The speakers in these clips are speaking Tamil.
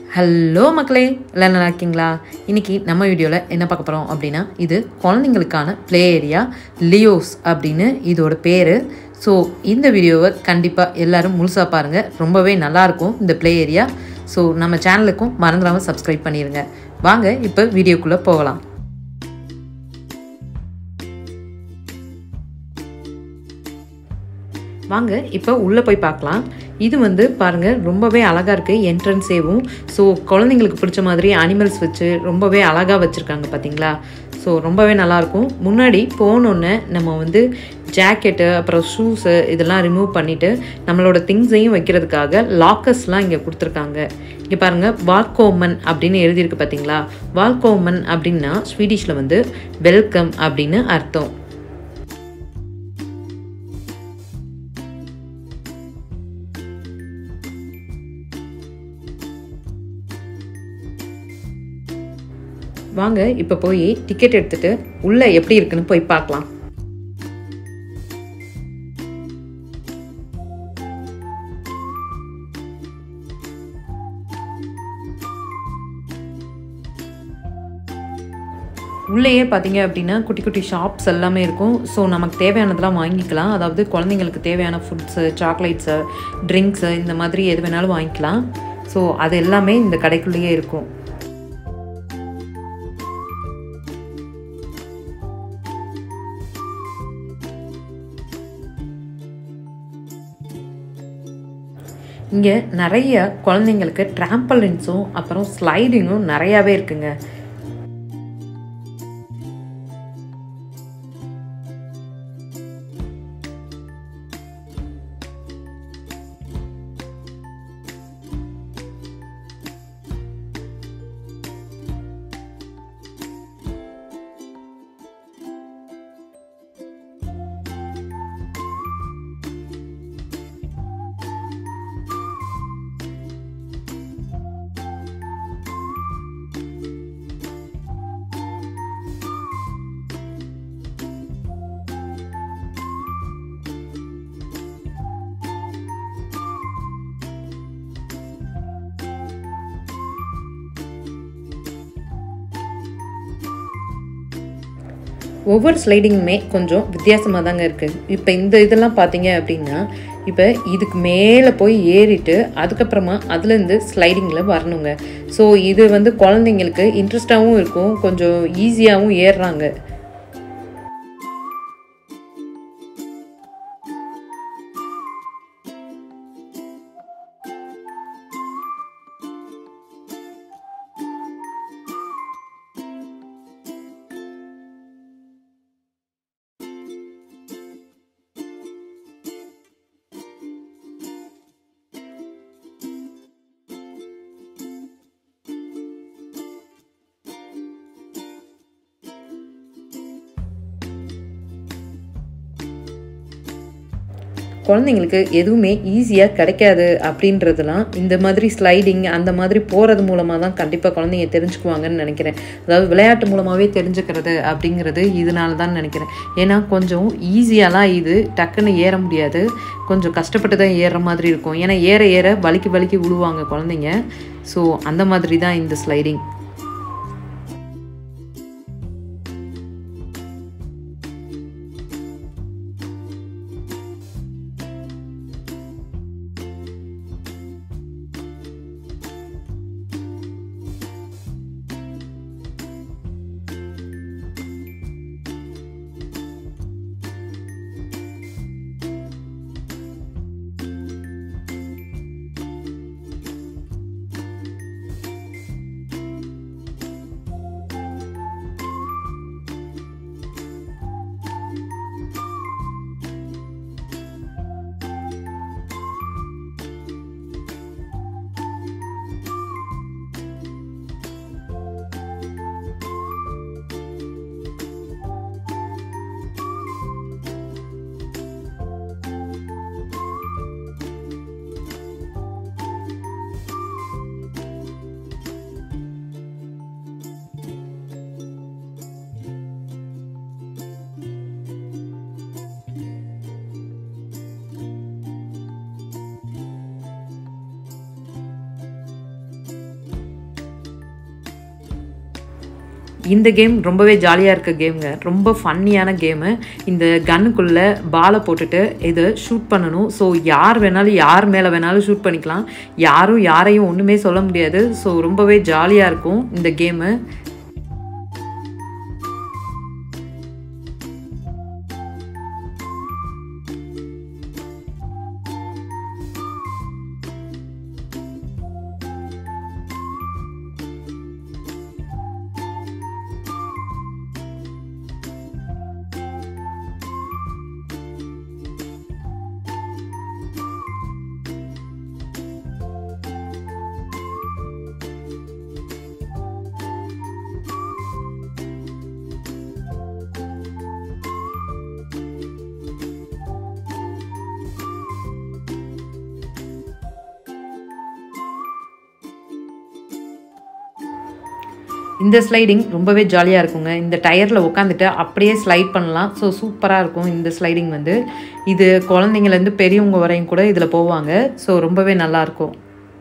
ஹலோ மக்களே எல்லாம் நல்லா இருக்கீங்களா இன்னைக்கு நம்ம வீடியோவில் என்ன பார்க்க போகிறோம் அப்படின்னா இது குழந்தைங்களுக்கான ப்ளே ஏரியா லியோஸ் அப்படின்னு இதோட பேர் ஸோ இந்த வீடியோவை கண்டிப்பாக எல்லாரும் முழுசாக பாருங்கள் ரொம்பவே நல்லாயிருக்கும் இந்த ப்ளே ஏரியா ஸோ நம்ம சேனலுக்கும் மறந்துடாமல் சப்ஸ்கிரைப் பண்ணிடுங்க வாங்க இப்போ வீடியோக்குள்ளே போகலாம் வாங்க இப்போ உள்ளே போய் பார்க்கலாம் இது வந்து பாருங்கள் ரொம்பவே அழகாக இருக்குது என்ட்ரன்ஸேவும் ஸோ குழந்தைங்களுக்கு பிடிச்ச மாதிரி அனிமல்ஸ் வச்சு ரொம்பவே அழகாக வச்சுருக்காங்க பார்த்தீங்களா ஸோ ரொம்பவே நல்லாயிருக்கும் முன்னாடி போனோன்னே நம்ம வந்து ஜாக்கெட்டு அப்புறம் ஷூஸு இதெல்லாம் ரிமூவ் பண்ணிவிட்டு நம்மளோட திங்ஸையும் வைக்கிறதுக்காக லாக்கர்ஸ்லாம் இங்கே கொடுத்துருக்காங்க இங்கே பாருங்கள் வால்கோமன் அப்படின்னு எழுதியிருக்கு பார்த்தீங்களா வால்கோமன் அப்படின்னா ஸ்வீடிஷில் வந்து வெல்கம் அப்படின்னு அர்த்தம் வாங்க இப்போ போய் டிக்கெட் எடுத்துட்டு உள்ளே எப்படி இருக்குன்னு போய் பார்க்கலாம் உள்ளேயே பார்த்தீங்க அப்படின்னா குட்டி குட்டி ஷாப்ஸ் எல்லாமே இருக்கும் ஸோ நமக்கு தேவையானதெல்லாம் வாங்கிக்கலாம் அதாவது குழந்தைங்களுக்கு தேவையான ஃபுட்ஸு சாக்லேட்ஸு ட்ரிங்க்ஸு இந்த மாதிரி எது வேணாலும் வாங்கிக்கலாம் ஸோ அது எல்லாமே இந்த கடைக்குள்ளேயே இருக்கும் இங்கே நிறைய குழந்தைங்களுக்கு ட்ராம்பலின்ஸும் அப்புறம் ஸ்லைடிங்கும் நிறையாவே இருக்குங்க ஒவ்வொரு ஸ்லைடிங்குமே கொஞ்சம் வித்தியாசமாக தாங்க இருக்குது இப்போ இந்த இதெல்லாம் பார்த்தீங்க அப்படின்னா இப்போ இதுக்கு மேலே போய் ஏறிட்டு அதுக்கப்புறமா அதுலேருந்து ஸ்லைடிங்கில் வரணுங்க ஸோ இது வந்து குழந்தைங்களுக்கு இன்ட்ரெஸ்டாகவும் இருக்கும் கொஞ்சம் ஈஸியாகவும் ஏறுறாங்க குழந்தைங்களுக்கு எதுவுமே ஈஸியாக கிடைக்காது அப்படின்றதுலாம் இந்த மாதிரி ஸ்லைடிங் அந்த மாதிரி போகிறது மூலமாக தான் கண்டிப்பாக குழந்தைங்க தெரிஞ்சுக்குவாங்கன்னு நினைக்கிறேன் அதாவது விளையாட்டு மூலமாகவே தெரிஞ்சுக்கிறது அப்படிங்கிறது இதனால தான் நினைக்கிறேன் ஏன்னா கொஞ்சம் ஈஸியாலாம் இது டக்குன்னு ஏற முடியாது கொஞ்சம் கஷ்டப்பட்டு தான் ஏறுற மாதிரி இருக்கும் ஏன்னா ஏற ஏற வலிக்கு வலிக்கு விழுவாங்க குழந்தைங்க ஸோ அந்த மாதிரி தான் இந்த ஸ்லைடிங் இந்த கேம் ரொம்பவே ஜாலியாக இருக்க கேமுங்க ரொம்ப ஃபன்னியான கேமு இந்த கன்னுக்குள்ளே பாலை போட்டுட்டு இதை ஷூட் பண்ணணும் ஸோ யார் வேணாலும் யார் மேலே வேணாலும் ஷூட் பண்ணிக்கலாம் யாரும் யாரையும் ஒன்றுமே சொல்ல முடியாது ஸோ ரொம்பவே ஜாலியாக இருக்கும் இந்த கேமு இந்த ஸ்லைடிங் ரொம்பவே ஜாலியாக இருக்குங்க இந்த டயரில் உட்காந்துட்டு அப்படியே ஸ்லைட் பண்ணலாம் ஸோ சூப்பராக இருக்கும் இந்த ஸ்லைடிங் வந்து இது குழந்தைங்கலேருந்து பெரியவங்க வரையும் கூட இதில் போவாங்க ஸோ ரொம்பவே நல்லாயிருக்கும்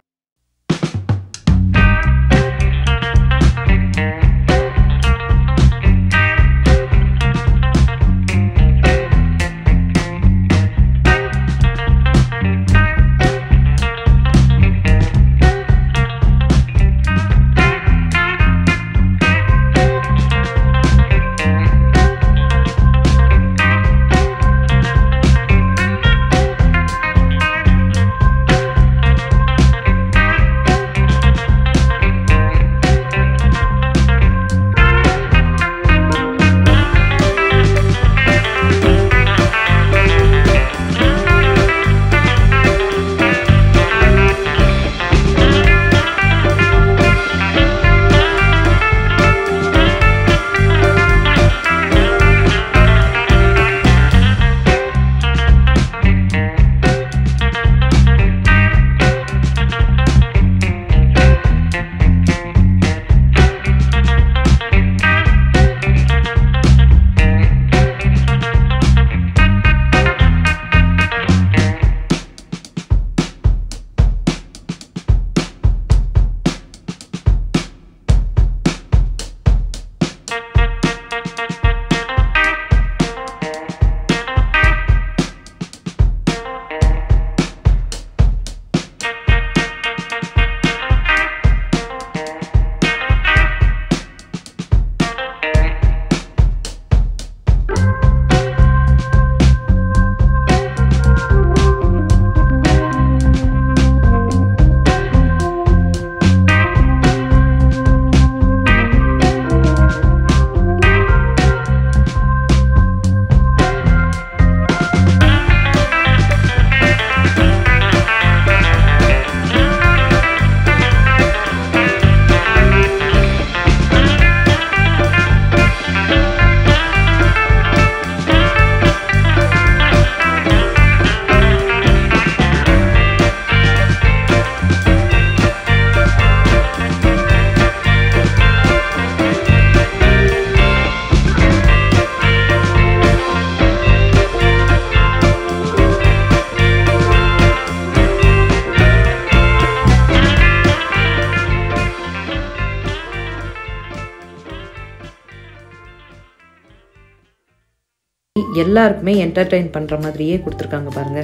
எல்லாருக்குமே என்டர்டெயின் பண்ணுற மாதிரியே கொடுத்துருக்காங்க பாருங்க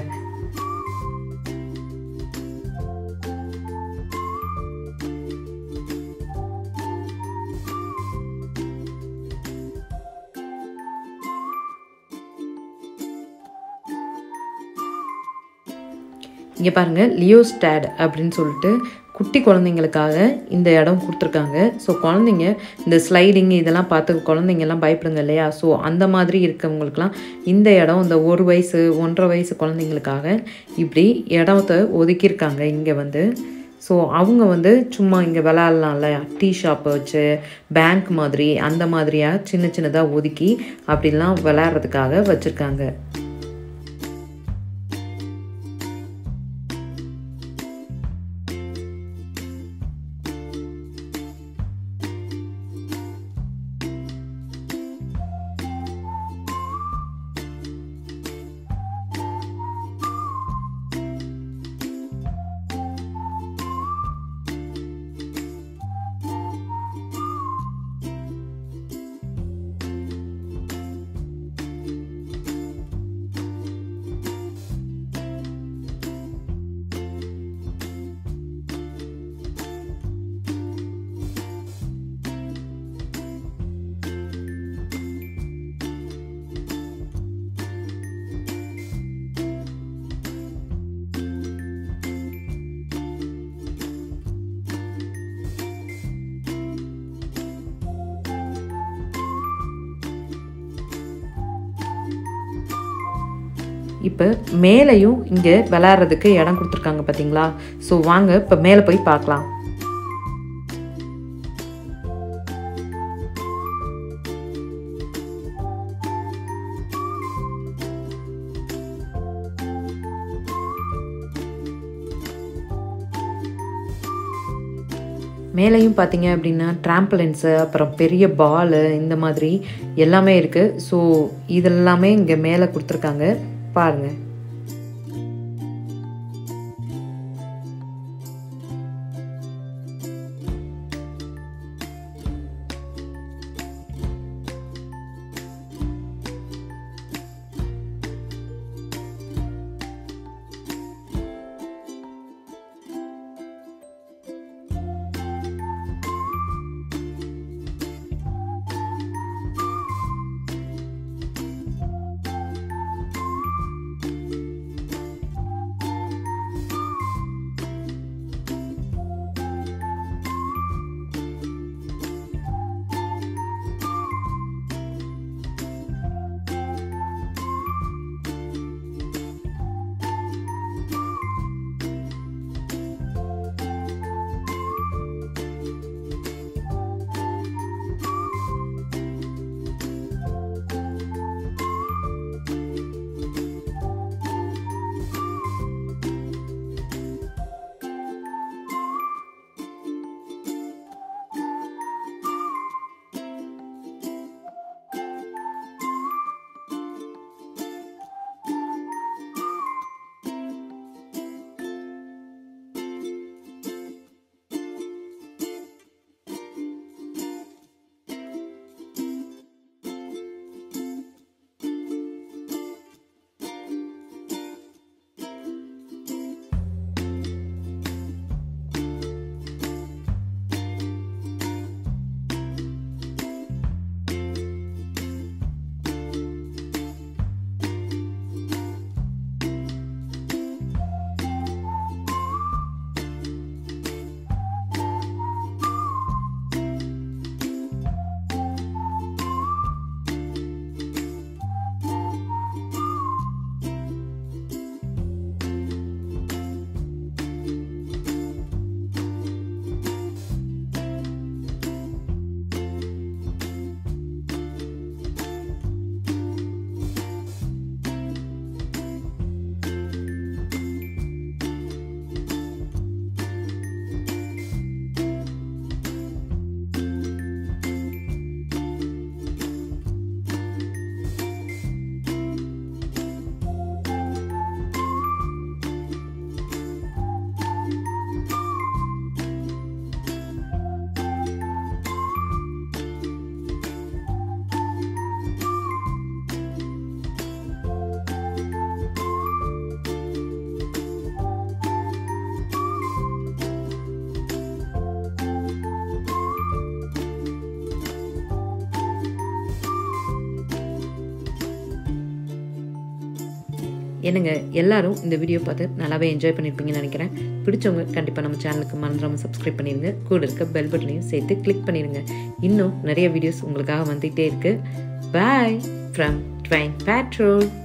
இங்கே பாருங்கள் லியோ ஸ்டாட் அப்படின்னு சொல்லிட்டு குட்டி குழந்தைங்களுக்காக இந்த இடம் கொடுத்துருக்காங்க ஸோ குழந்தைங்க இந்த ஸ்லைடிங் இதெல்லாம் பார்த்து குழந்தைங்கெல்லாம் பயப்படுங்க இல்லையா ஸோ அந்த மாதிரி இருக்கவங்களுக்குலாம் இந்த இடம் இந்த ஒரு வயசு ஒன்றரை வயசு குழந்தைங்களுக்காக இப்படி இடத்த ஒதுக்கியிருக்காங்க இங்கே வந்து ஸோ அவங்க வந்து சும்மா இங்கே விளாட்லாம்ல டீ ஷாப்பை வச்சு பேங்க் மாதிரி அந்த மாதிரியாக சின்ன சின்னதாக ஒதுக்கி அப்படிலாம் விளையாடுறதுக்காக வச்சுருக்காங்க இப்போ மேலேயும் இங்கே விளையாடுறதுக்கு இடம் கொடுத்துருக்காங்க பார்த்தீங்களா ஸோ வாங்க இப்போ மேலே போய் பார்க்கலாம் மேலேயும் பார்த்தீங்க அப்படின்னா ட்ராம்பலின்ஸு அப்புறம் பெரிய பாலு இந்த மாதிரி எல்லாமே இருக்குது ஸோ இதெல்லாமே இங்கே மேலே கொடுத்துருக்காங்க பாருங்கள் என்னங்க எல்லாரும் இந்த வீடியோ பார்த்து நல்லாவே என்ஜாய் பண்ணியிருப்பீங்கன்னு நினைக்கிறேன் பிடிச்சவங்க கண்டிப்பாக நம்ம சேனலுக்கு மறந்துடாமல் சப்ஸ்கிரைப் பண்ணிடுங்க கூட இருக்க பெல் பட்டனையும் சேர்த்து கிளிக் பண்ணிடுங்க இன்னும் நிறைய வீடியோஸ் உங்களுக்காக வந்துகிட்டே இருக்குது பாய் ஃப்ரம் ட்வைன் பேட்ரோல்